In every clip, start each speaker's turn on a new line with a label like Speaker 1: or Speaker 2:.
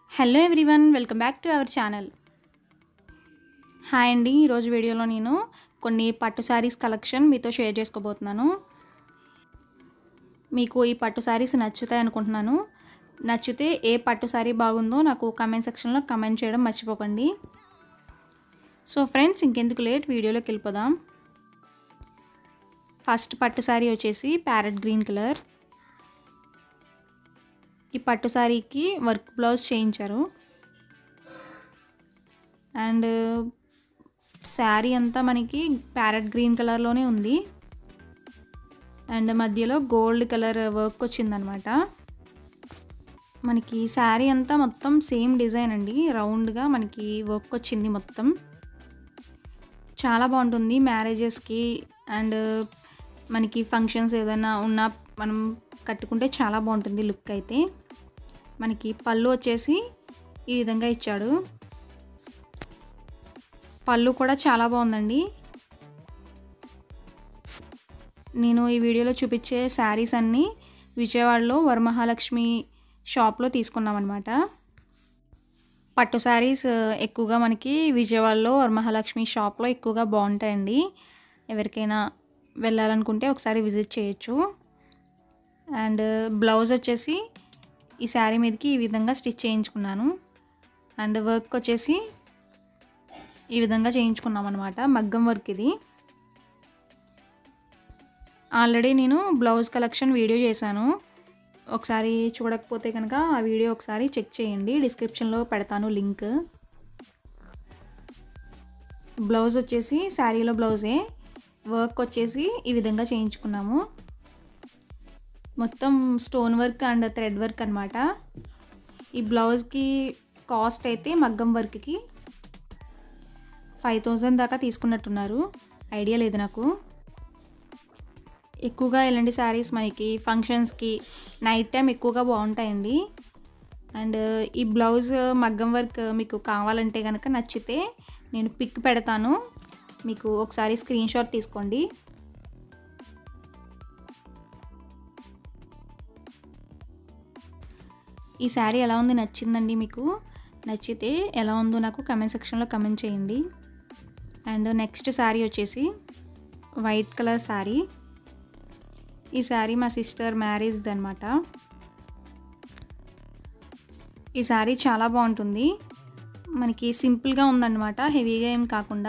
Speaker 1: hello everyone welcome back to our channel hi అండి ఈరోజు వీడియోలో నేను కొన్ని పట్టు శారీస్ కలెక్షన్ మీతో షేర్ చేసుకోబోతున్నాను మీకు ఈ పట్టు శారీస్ నచ్చుతాయి అనుకుంటున్నాను నచ్చితే ఏ పట్టు శారీ బాగుందో నాకు కమెంట్ సెక్షన్లో కమెంట్ చేయడం మర్చిపోకండి సో ఫ్రెండ్స్ ఇంకెందుకు లేట్ వీడియోలోకి వెళ్ళిపోదాం ఫస్ట్ పట్టు శారీ వచ్చేసి ప్యారెట్ గ్రీన్ కలర్ ఈ పట్టు శారీకి వర్క్ బ్లౌజ్ చేయించారు అండ్ శారీ అంతా మనకి ప్యారెట్ గ్రీన్ కలర్లోనే ఉంది అండ్ మధ్యలో గోల్డ్ కలర్ వర్క్ వచ్చిందనమాట మనకి శారీ అంతా మొత్తం సేమ్ డిజైన్ అండి రౌండ్గా మనకి వర్క్ వచ్చింది మొత్తం చాలా బాగుంటుంది మ్యారేజెస్కి అండ్ మనకి ఫంక్షన్స్ ఏదైనా ఉన్నా మనం కట్టుకుంటే చాలా బాగుంటుంది లుక్ అయితే మనకి పళ్ళు వచ్చేసి ఈ విధంగా ఇచ్చాడు పళ్ళు కూడా చాలా బాగుందండి నేను ఈ వీడియోలో చూపించే శారీస్ అన్నీ విజయవాడలో వరమహాలక్ష్మి షాప్లో తీసుకున్నామన్నమాట పట్టు శారీస్ ఎక్కువగా మనకి విజయవాడలో వరమహాలక్ష్మి షాప్లో ఎక్కువగా బాగుంటాయండి ఎవరికైనా వెళ్ళాలనుకుంటే ఒకసారి విజిట్ చేయొచ్చు అండ్ బ్లౌజ్ వచ్చేసి ఈ శారీ మీదకి ఈ విధంగా స్టిచ్ చేయించుకున్నాను అండ్ వర్క్ వచ్చేసి ఈ విధంగా చేయించుకున్నాం అనమాట మగ్గం వర్క్ ఇది ఆల్రెడీ నేను బ్లౌజ్ కలెక్షన్ వీడియో చేశాను ఒకసారి చూడకపోతే కనుక ఆ వీడియో ఒకసారి చెక్ చేయండి డిస్క్రిప్షన్లో పెడతాను లింక్ బ్లౌజ్ వచ్చేసి శారీలో బ్లౌజే వర్క్ వచ్చేసి ఈ విధంగా చేయించుకున్నాము మొత్తం stone work and thread work అనమాట ఈ బ్లౌజ్కి కాస్ట్ అయితే మగ్గం వర్క్కి ఫైవ్ థౌజండ్ దాకా తీసుకున్నట్టున్నారు ఐడియా లేదు నాకు ఎక్కువగా ఇలాంటి శారీస్ మనకి ఫంక్షన్స్కి నైట్ టైం ఎక్కువగా బాగుంటాయండి అండ్ ఈ బ్లౌజ్ మగ్గం వర్క్ మీకు కావాలంటే కనుక నచ్చితే నేను పిక్ పెడతాను మీకు ఒకసారి స్క్రీన్ షాట్ తీసుకోండి ఈ శారీ ఎలా ఉంది నచ్చిందండి మీకు నచ్చితే ఎలా ఉందో నాకు కమెంట్ సెక్షన్లో కమెంట్ చేయండి అండ్ నెక్స్ట్ శారీ వచ్చేసి వైట్ కలర్ శారీ ఈ శారీ మా సిస్టర్ మ్యారేజ్ది అనమాట ఈ శారీ చాలా బాగుంటుంది మనకి సింపుల్గా ఉందన్నమాట హెవీగా ఏం కాకుండా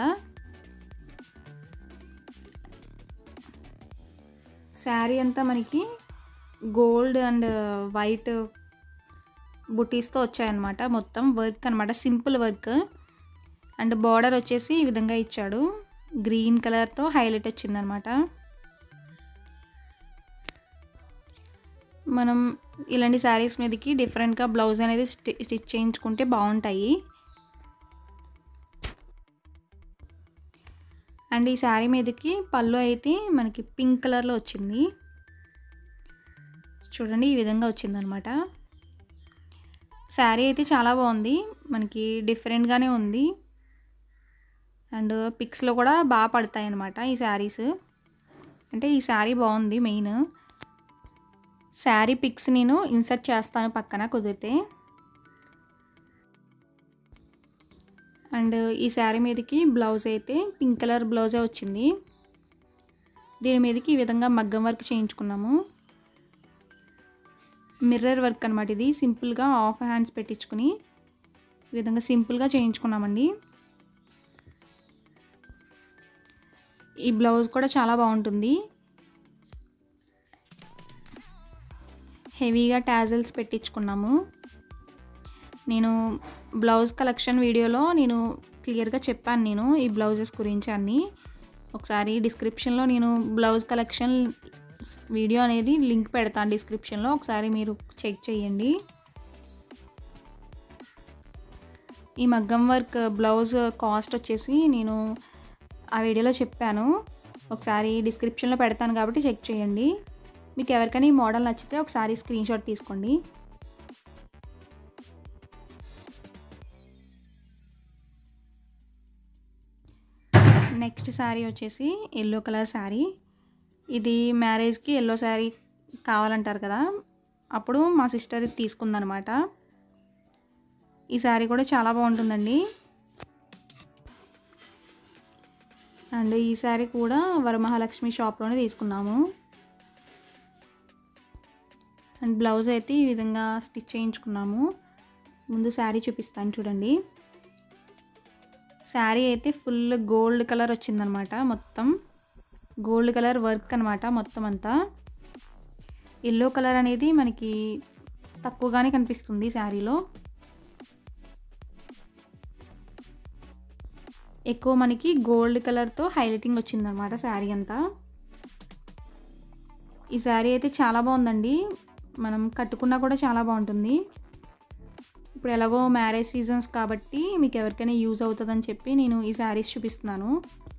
Speaker 1: శారీ అంతా మనకి గోల్డ్ అండ్ వైట్ బుటీస్తో వచ్చాయన్నమాట మొత్తం వర్క్ అనమాట సింపుల్ వర్క్ అండ్ బార్డర్ వచ్చేసి ఈ విధంగా ఇచ్చాడు గ్రీన్ కలర్తో హైలైట్ వచ్చిందనమాట మనం ఇలాంటి శారీస్ మీదకి డిఫరెంట్గా బ్లౌజ్ అనేది స్టిచ్ చేయించుకుంటే బాగుంటాయి అండ్ ఈ శారీ మీదకి పళ్ళు అయితే మనకి పింక్ కలర్లో వచ్చింది చూడండి ఈ విధంగా వచ్చిందనమాట శారీ అయితే చాలా బాగుంది మనకి డిఫరెంట్గానే ఉంది అండ్ పిక్స్లో కూడా బాగా పడతాయి అన్నమాట ఈ శారీస్ అంటే ఈ శారీ బాగుంది మెయిన్ శారీ పిక్స్ నేను ఇన్సర్ట్ చేస్తాను పక్కన కుదిరితే అండ్ ఈ శారీ మీదకి బ్లౌజ్ అయితే పింక్ కలర్ బ్లౌజే వచ్చింది దీని మీదకి ఈ విధంగా మగ్గం వర్క్ చేయించుకున్నాము మిర్రర్ వర్క్ అనమాట ఇది సింపుల్గా ఆఫ్ హ్యాండ్స్ పెట్టించుకుని ఈ విధంగా సింపుల్గా చేయించుకున్నామండి ఈ బ్లౌజ్ కూడా చాలా బాగుంటుంది హెవీగా టాజల్స్ పెట్టించుకున్నాము నేను బ్లౌజ్ కలెక్షన్ వీడియోలో నేను క్లియర్గా చెప్పాను నేను ఈ బ్లౌజెస్ గురించి అన్నీ ఒకసారి డిస్క్రిప్షన్లో నేను బ్లౌజ్ కలెక్షన్ వీడియో అనేది లింక్ పెడతాను డిస్క్రిప్షన్లో ఒకసారి మీరు చెక్ చేయండి ఈ మగ్గం వర్క్ బ్లౌజ్ కాస్ట్ వచ్చేసి నేను ఆ వీడియోలో చెప్పాను ఒకసారి డిస్క్రిప్షన్లో పెడతాను కాబట్టి చెక్ చేయండి మీకు ఎవరికైనా ఈ మోడల్ నచ్చితే ఒకసారి స్క్రీన్ షాట్ తీసుకోండి నెక్స్ట్ శారీ వచ్చేసి ఎల్లో కలర్ శారీ ఇది మ్యారేజ్కి ఎల్లో శారీ కావాలంటారు కదా అప్పుడు మా సిస్టర్ ఇది తీసుకుందనమాట ఈ శారీ కూడా చాలా బాగుంటుందండి అండ్ ఈ శారీ కూడా వరమహాలక్ష్మి షాప్లోనే తీసుకున్నాము అండ్ బ్లౌజ్ అయితే ఈ విధంగా స్టిచ్ చేయించుకున్నాము ముందు శారీ చూపిస్తాను చూడండి శారీ అయితే ఫుల్ గోల్డ్ కలర్ వచ్చిందనమాట మొత్తం గోల్డ్ కలర్ వర్క్ అనమాట మొత్తం అంతా ఎల్లో కలర్ అనేది మనకి తక్కువగానే కనిపిస్తుంది శారీలో ఎక్కువ మనకి గోల్డ్ కలర్తో హైలైటింగ్ వచ్చిందనమాట శారీ అంతా ఈ శారీ అయితే చాలా బాగుందండి మనం కట్టుకున్నా కూడా చాలా బాగుంటుంది ఇప్పుడు ఎలాగో మ్యారేజ్ సీజన్స్ కాబట్టి మీకు ఎవరికైనా యూజ్ అవుతుందని చెప్పి నేను ఈ శారీస్ చూపిస్తున్నాను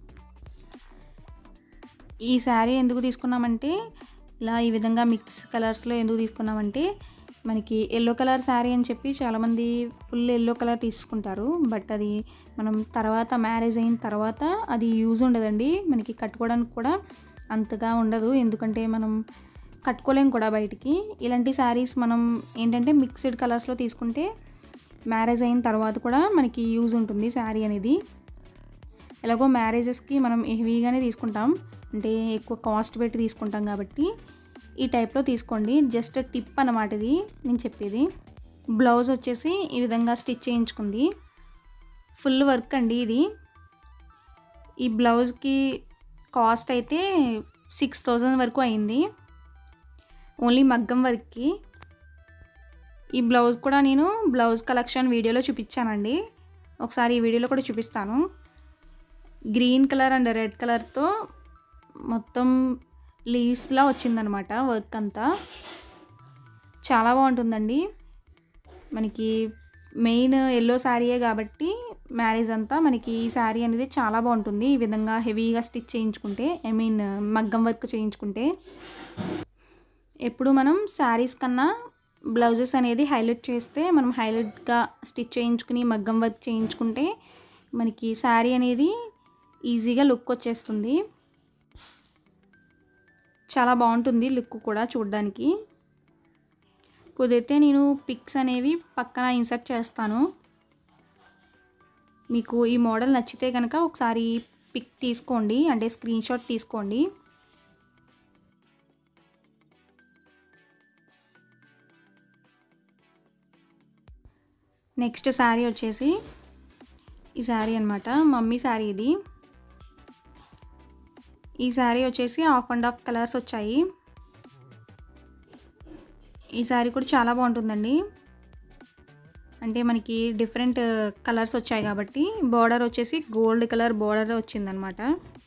Speaker 1: ఈ శారీ ఎందుకు తీసుకున్నామంటే ఇలా ఈ విధంగా మిక్స్ కలర్స్లో ఎందుకు తీసుకున్నామంటే మనకి ఎల్లో కలర్ శారీ అని చెప్పి చాలామంది ఫుల్ ఎల్లో కలర్ తీసుకుంటారు బట్ అది మనం తర్వాత మ్యారేజ్ అయిన తర్వాత అది యూజ్ ఉండదండి మనకి కట్టుకోవడానికి కూడా అంతగా ఉండదు ఎందుకంటే మనం కట్టుకోలేం కూడా బయటికి ఇలాంటి శారీస్ మనం ఏంటంటే మిక్స్డ్ కలర్స్లో తీసుకుంటే మ్యారేజ్ అయిన తర్వాత కూడా మనకి యూజ్ ఉంటుంది శారీ అనేది ఎలాగో మ్యారేజెస్కి మనం హెవీగానే తీసుకుంటాం అంటే ఎక్కువ కాస్ట్ పెట్టి తీసుకుంటాం కాబట్టి ఈ టైప్లో తీసుకోండి జస్ట్ టిప్ అన్నమాట ఇది నేను చెప్పేది బ్లౌజ్ వచ్చేసి ఈ విధంగా స్టిచ్ చేయించుకుంది ఫుల్ వర్క్ అండి ఇది ఈ బ్లౌజ్కి కాస్ట్ అయితే సిక్స్ థౌజండ్ వరకు అయింది ఓన్లీ మగ్గం వర్క్కి ఈ బ్లౌజ్ కూడా నేను బ్లౌజ్ కలెక్షన్ వీడియోలో చూపించానండి ఒకసారి ఈ వీడియోలో కూడా చూపిస్తాను గ్రీన్ కలర్ అండ్ రెడ్ కలర్తో మొత్తం లీవ్స్లా వచ్చిందనమాట వర్క్ అంతా చాలా బాగుంటుందండి మనకి మెయిన్ ఎల్లో శారీయే కాబట్టి మ్యారేజ్ అంతా మనకి ఈ శారీ అనేది చాలా బాగుంటుంది ఈ విధంగా హెవీగా స్టిచ్ చేయించుకుంటే ఐ మీన్ మగ్గం వర్క్ చేయించుకుంటే ఎప్పుడు మనం శారీస్ కన్నా బ్లౌజెస్ అనేది హైలైట్ చేస్తే మనం హైలైట్గా స్టిచ్ చేయించుకుని మగ్గం వర్క్ చేయించుకుంటే మనకి శారీ అనేది ఈజీగా లుక్ వచ్చేస్తుంది చాలా బాగుంటుంది లుక్ కూడా చూడడానికి కుదిరితే నేను పిక్స్ అనేవి పక్కన ఇన్సర్ట్ చేస్తాను మీకు ఈ మోడల్ నచ్చితే కనుక ఒకసారి పిక్ తీసుకోండి అంటే స్క్రీన్ షాట్ తీసుకోండి నెక్స్ట్ శారీ వచ్చేసి ఈ శారీ అనమాట మమ్మీ శారీ ఇది ఈ శారీ వచ్చేసి హాఫ్ అండ్ హాఫ్ కలర్స్ వచ్చాయి ఈ శారీ కూడా చాలా బాగుంటుందండి అంటే మనకి డిఫరెంట్ కలర్స్ వచ్చాయి కాబట్టి బార్డర్ వచ్చేసి గోల్డ్ కలర్ బార్డర్ వచ్చిందనమాట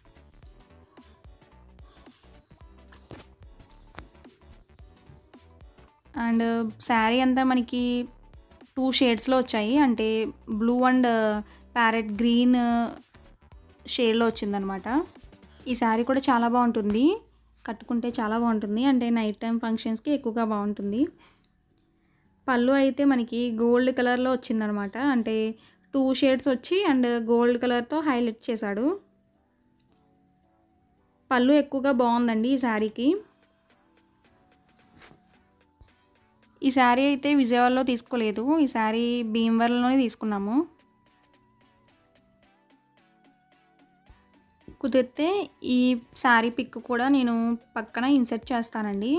Speaker 1: అండ్ శారీ అంతా మనకి టూ షేడ్స్లో వచ్చాయి అంటే బ్లూ అండ్ ప్యారెట్ గ్రీన్ షేడ్లో వచ్చిందనమాట ఈ శారీ కూడా చాలా బాగుంటుంది కట్టుకుంటే చాలా బాగుంటుంది అంటే నైట్ టైం ఫంక్షన్స్కి ఎక్కువగా బాగుంటుంది పళ్ళు అయితే మనకి గోల్డ్ కలర్లో వచ్చిందనమాట అంటే టూ షేడ్స్ వచ్చి అండ్ గోల్డ్ కలర్తో హైలైట్ చేశాడు పళ్ళు ఎక్కువగా బాగుందండి ఈ శారీకి ఈ శారీ అయితే విజయవాడలో తీసుకోలేదు ఈ శారీ భీమవరంలోనే తీసుకున్నాము కుదిరితే ఈ శారీ పిక్ కూడా నేను పక్కన ఇన్సర్ట్ చేస్తానండి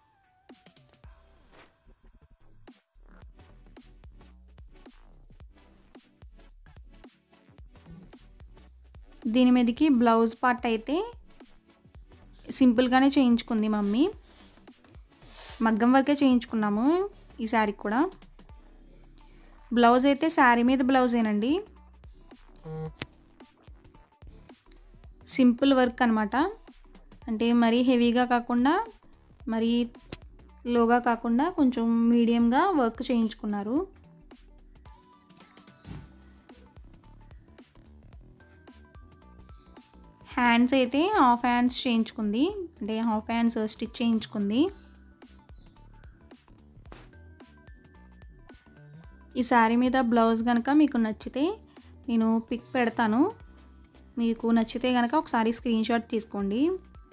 Speaker 1: దీని మీదకి బ్లౌజ్ పార్ట్ అయితే సింపుల్గానే చేయించుకుంది మమ్మీ మగ్గం వరకే చేయించుకున్నాము ఈ శారీకి కూడా బ్లౌజ్ అయితే శారీ మీద బ్లౌజేనండి సింపుల్ వర్క్ అనమాట అంటే మరీ హెవీగా కాకుండా మరీ లోగా కాకుండా కొంచెం మీడియంగా వర్క్ చేయించుకున్నారు హ్యాండ్స్ అయితే హాఫ్ హ్యాండ్స్ చేయించుకుంది అంటే హాఫ్ హ్యాండ్స్ స్టిచ్ చేయించుకుంది ఈ శారీ మీద బ్లౌజ్ కనుక మీకు నచ్చితే నేను పిక్ పెడతాను మీకు నచ్చితే కనుక ఒకసారి స్క్రీన్ షాట్ తీసుకోండి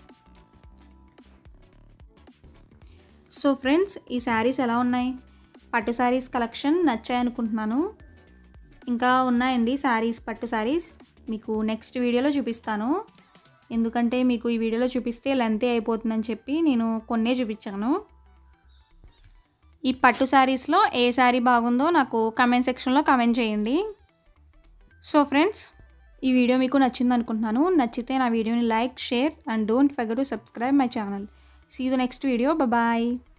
Speaker 1: సో ఫ్రెండ్స్ ఈ శారీస్ ఎలా ఉన్నాయి పట్టు శారీస్ కలెక్షన్ నచ్చాయి అనుకుంటున్నాను ఇంకా ఉన్నాయండి శారీస్ పట్టు శారీస్ మీకు నెక్స్ట్ వీడియోలో చూపిస్తాను ఎందుకంటే మీకు ఈ వీడియోలో చూపిస్తే లెంతే అయిపోతుందని చెప్పి నేను కొన్నే చూపించాను ఈ పట్టు శారీస్లో ఏ శారీ బాగుందో నాకు కమెంట్ సెక్షన్లో కమెంట్ చేయండి సో ఫ్రెండ్స్ ఈ వీడియో మీకు నచ్చింది అనుకుంటున్నాను నచ్చితే నా వీడియోని like share and don't forget to subscribe my channel see you next video bye